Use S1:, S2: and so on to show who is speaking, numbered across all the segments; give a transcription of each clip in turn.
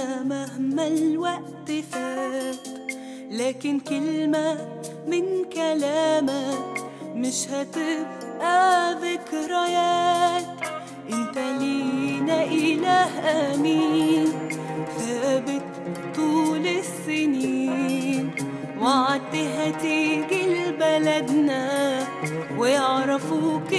S1: مهما الوقت فات لكن كلمة من كلامك مش هتبقى ذكريات انت لينا إله أمين ثابت طول السنين وعدت هتيجي لبلدنا ويعرفوك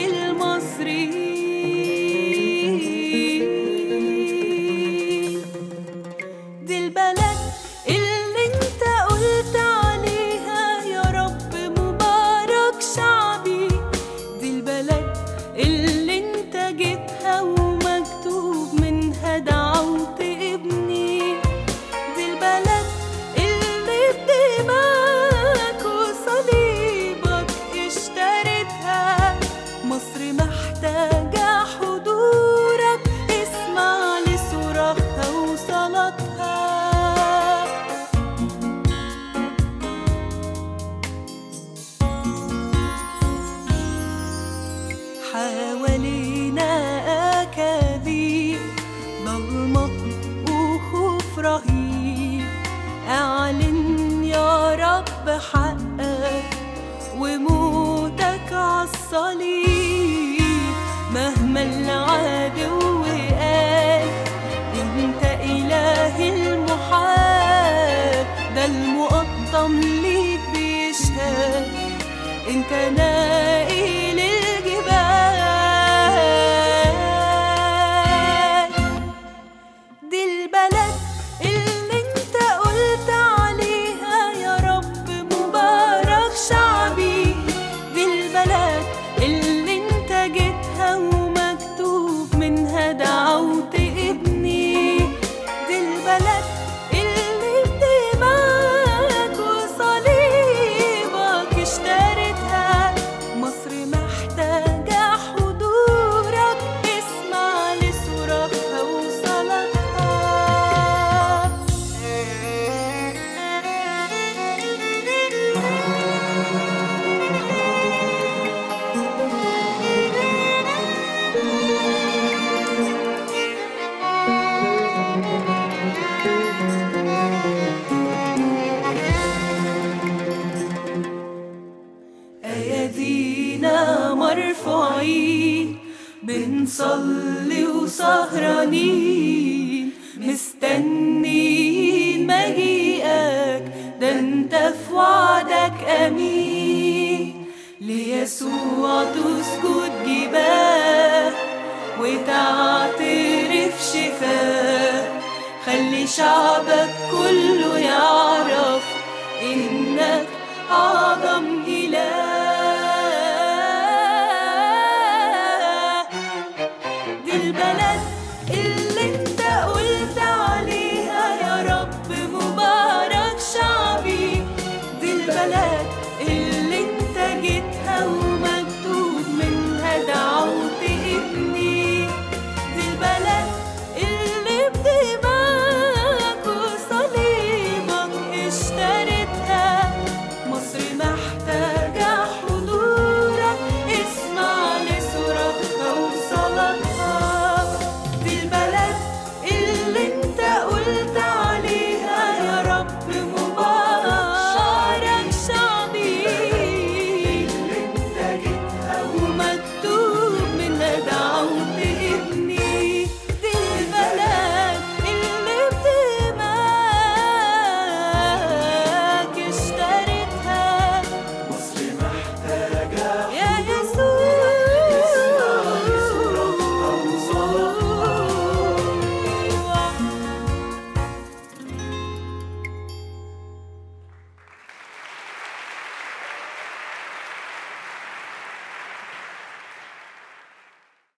S1: المصريين دي البلد اللي انت قلت عليها يا رب مبارك شعبي دي البلد اللي انت جيتها ومكتوب منها دعوت ابني دي البلد اللي بدماغك وصليبك اشتريتها مصر محتاجة حضورك اسمع لصراخها وصلاتها حوالينا أكاذيب ضلمة وخوف رهيب أعلن يا رب حقك وموتك عالصليب مهما العدو قال انت إله المحال ده المقطم ليك بيشهد انت نائل الجبال دي البلد اللي انت قلت عليها يا رب مبارك شعبي دي البلد اللي انت جيتها ومكتوب منها دعوت ابني دي البلد اللي بدماغك وصليبك اشتريتها مصر محتاجة حضورك اسمع لصراخها وصلاتها أيدينا مرفوعين بنصلي وسهرانين مستنين مجيئك ده انت في وعدك امين ليسوع تسجد جباه وتعترف شفاه خلي شعبك كله يعرف انك اعظم اله